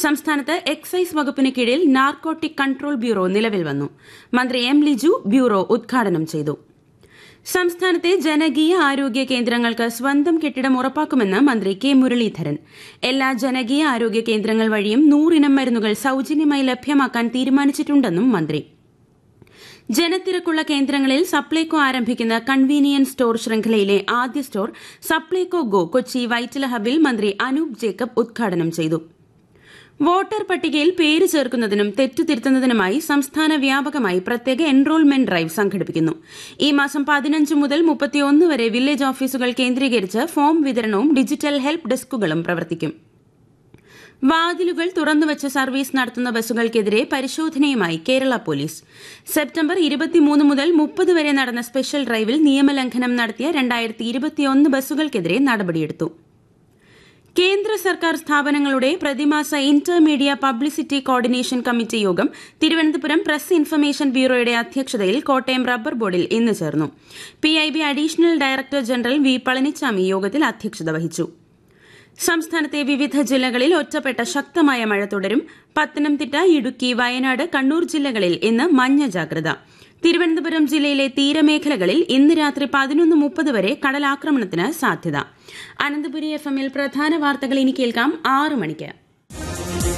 സംസ്ഥാനത്ത് എക്സൈസ് വകുപ്പിന് കീഴിൽ നാർക്കോട്ടിക് കൺട്രോൾ ബ്യൂറോ നിലവിൽ വന്നു മന്ത്രി എം ലിജു ബ്യൂറോ ഉദ്ഘാടനം ചെയ്തു സംസ്ഥാനത്തെ ജനകീയ ആരോഗ്യ കേന്ദ്രങ്ങൾക്ക് സ്വന്തം കെട്ടിടം ഉറപ്പാക്കുമെന്ന് മന്ത്രി കെ മുരളീധരൻ എല്ലാ ജനകീയ ആരോഗ്യ കേന്ദ്രങ്ങൾ വഴിയും നൂറിനം മരുന്നുകൾ സൌജന്യമായി ലഭ്യമാക്കാൻ തീരുമാനിച്ചിട്ടുണ്ടെന്നും മന്ത്രി ജനത്തിരക്കുള്ള കേന്ദ്രങ്ങളിൽ സപ്ലൈകോ ആരംഭിക്കുന്ന കൺവീനിയൻസ് സ്റ്റോർ ശൃംഖലയിലെ ആദ്യ സ്റ്റോർ സപ്ലൈകോ ഗോ കൊച്ചി വൈറ്റില ഹബിൽ മന്ത്രി അനൂപ് ജേക്കബ് ഉദ്ഘാടനം ചെയ്തു വോട്ടർ പട്ടികയിൽ പേര് ചേർക്കുന്നതിനും തെറ്റുതിരുത്തുന്നതിനുമായി സംസ്ഥാന വ്യാപകമായി പ്രത്യേക എൻറോൾമെന്റ് ഡ്രൈവ് സംഘടിപ്പിക്കുന്നു ഈ മാസം പതിനഞ്ച് മുതൽ മുപ്പത്തിയൊന്ന് വരെ വില്ലേജ് ഓഫീസുകൾ കേന്ദ്രീകരിച്ച് ഫോം വിതരണവും ഡിജിറ്റൽ ഹെൽപ്പ് ഡെസ്കുകളും പ്രവർത്തിക്കും വാതിലുകൾ തുറന്നുവച്ച് സർവീസ് നടത്തുന്ന ബസ്സുകൾക്കെതിരെ പരിശോധനയുമായി കേരള പോലീസ് സെപ്റ്റംബർ ഇരുപത്തിമൂന്ന് മുതൽ മുപ്പത് വരെ നടന്ന സ്പെഷ്യൽ ഡ്രൈവിൽ നിയമലംഘനം നടത്തിയ രണ്ടായിരത്തി ഇരുപത്തിയൊന്ന് ബസ്സുകൾക്കെതിരെ നടപടിയെടുത്തു കേന്ദ്ര സർക്കാർ സ്ഥാപനങ്ങളുടെ പ്രതിമാസ ഇന്റർമീഡിയ പബ്ലിസിറ്റി കോർഡിനേഷൻ കമ്മിറ്റി യോഗം തിരുവനന്തപുരം പ്രസ് ഇൻഫർമേഷൻ ബ്യൂറോയുടെ അധ്യക്ഷതയിൽ കോട്ടയം റബ്ബർ ബോർഡിൽ ഇന്ന് ചേർന്നു PIB additional director general V Palanichami യോഗത്തിൽ അധ്യക്ഷത വഹിച്ചു സംസ്ഥാനത്തെ വിവിധ ജില്ലകളിൽ ഒറ്റപ്പെട്ട ശക്തമായ മഴ തുടരും പത്തനംതിട്ട ഇടുക്കി വയനാട് കണ്ണൂർ ജില്ലകളിൽ ഇന്ന് മഞ്ഞ ജാഗ്രത തിരുവനന്തപുരം ജില്ലയിലെ തീരമേഖലകളിൽ ഇന്ന് രാത്രി പതിനൊന്ന് മുപ്പത് വരെ കടലാക്രമണത്തിന് സാധ്യത അനന്തപുരി എഫ് എമ്മിൽ പ്രധാന വാർത്തകൾ ഇനി കേൾക്കാം ആറ് മണിക്ക്